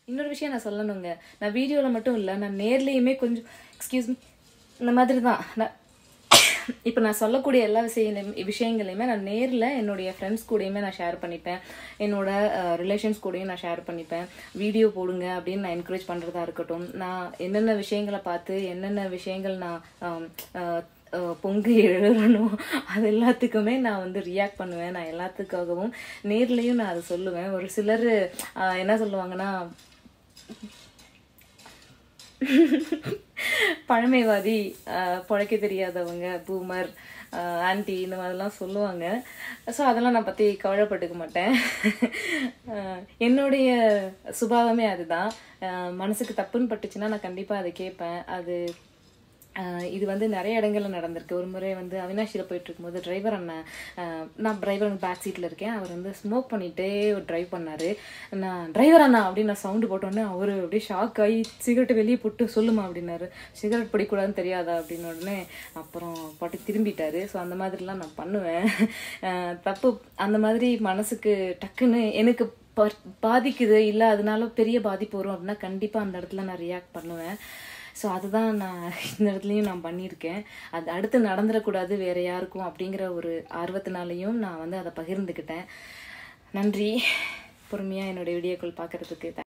இன்னொரு விஷயம் நான் சொல்லணுங்க நான் வீடியோவில் மட்டும் இல்லை நான் நேர்லேயுமே கொஞ்சம் எக்ஸ்கியூஸ் மீ இந்த மாதிரி தான் நான் இப்போ நான் சொல்லக்கூடிய எல்லா விஷயம் விஷயங்களையுமே நான் நேரில் என்னுடைய ஃப்ரெண்ட்ஸ் கூடயுமே நான் ஷேர் பண்ணிப்பேன் என்னோட ரிலேஷன்ஸ் கூடயும் நான் ஷேர் பண்ணிப்பேன் வீடியோ போடுங்க அப்படின்னு நான் என்கரேஜ் பண்ணுறதா இருக்கட்டும் நான் என்னென்ன விஷயங்களை பார்த்து என்னென்ன விஷயங்கள் நான் ஆம், ஆஹ், ஆஹ், பொங்கி எழுறணும் அது எல்லாத்துக்குமே நான் வந்து ரியாக்ட் பண்ணுவேன் நான் எல்லாத்துக்காகவும் நேர்லேயும் நான் அதை சொல்லுவேன் ஒரு சிலர் ஆஹ், என்ன சொல்லுவாங்கன்னா பழமைவாதி ஆஹ், பொழைக்க தெரியாதவங்க பூமர் ஆன்டி இந்த மாதிரிலாம் சொல்லுவாங்க ஸோ அதெல்லாம் நான் பற்றி கவலைப்பட்டுக்க மாட்டேன் ஆஹ், என்னுடைய சுபாவமே அதுதான் ஆஹ், மனசுக்கு தப்புன்னு பட்டுச்சுன்னா நான் கண்டிப்பாக அதை கேட்பேன் அது ஆஹ் இது வந்து நிறைய இடங்கள்ல நடந்திருக்கு ஒரு முறை வந்து அவினாஷியில் போயிட்டு இருக்கும்போது டிரைவர் அண்ணன் ஆஹ் நான் டிரைவர் பேக் சீட்டில் இருக்கேன் அவர் வந்து ஸ்மோக் பண்ணிட்டே டிரைவ் பண்ணாரு நான் டிரைவர் அண்ணா அப்படின்னு நான் சவுண்டு போட்டோன்னே அவர் அப்படியே ஷாக் ஆகி சிகரெட் வெளியே போட்டு சொல்லுமா அப்படின்னாரு சிகரெட் பிடிக்கூடாதுன்னு தெரியாதா அப்படின்னு உடனே அப்புறம் பாட்டு திரும்பிட்டாரு ஸோ அந்த மாதிரிலாம் நான் பண்ணுவேன் ஆஹ் தப்பு அந்த மாதிரி மனசுக்கு டக்குன்னு எனக்கு ப- பாதிக்குது இல்லை அதனால பெரிய பாதிப்பு வரும் அப்படின்னா கண்டிப்பாக அந்த இடத்துல நான் ரியாக்ட் பண்ணுவேன் ஸோ அதுதான் நான் இந்த இடத்துலையும் நான் பண்ணியிருக்கேன் அது அடுத்து நடந்துடக்கூடாது வேற யாருக்கும் அப்படிங்கிற ஒரு ஆர்வத்தினாலையும் நான் வந்து அதை பகிர்ந்துக்கிட்டேன் நன்றி பொறுமையாக என்னோட வீடியோக்கள் பார்க்கறதுக்கு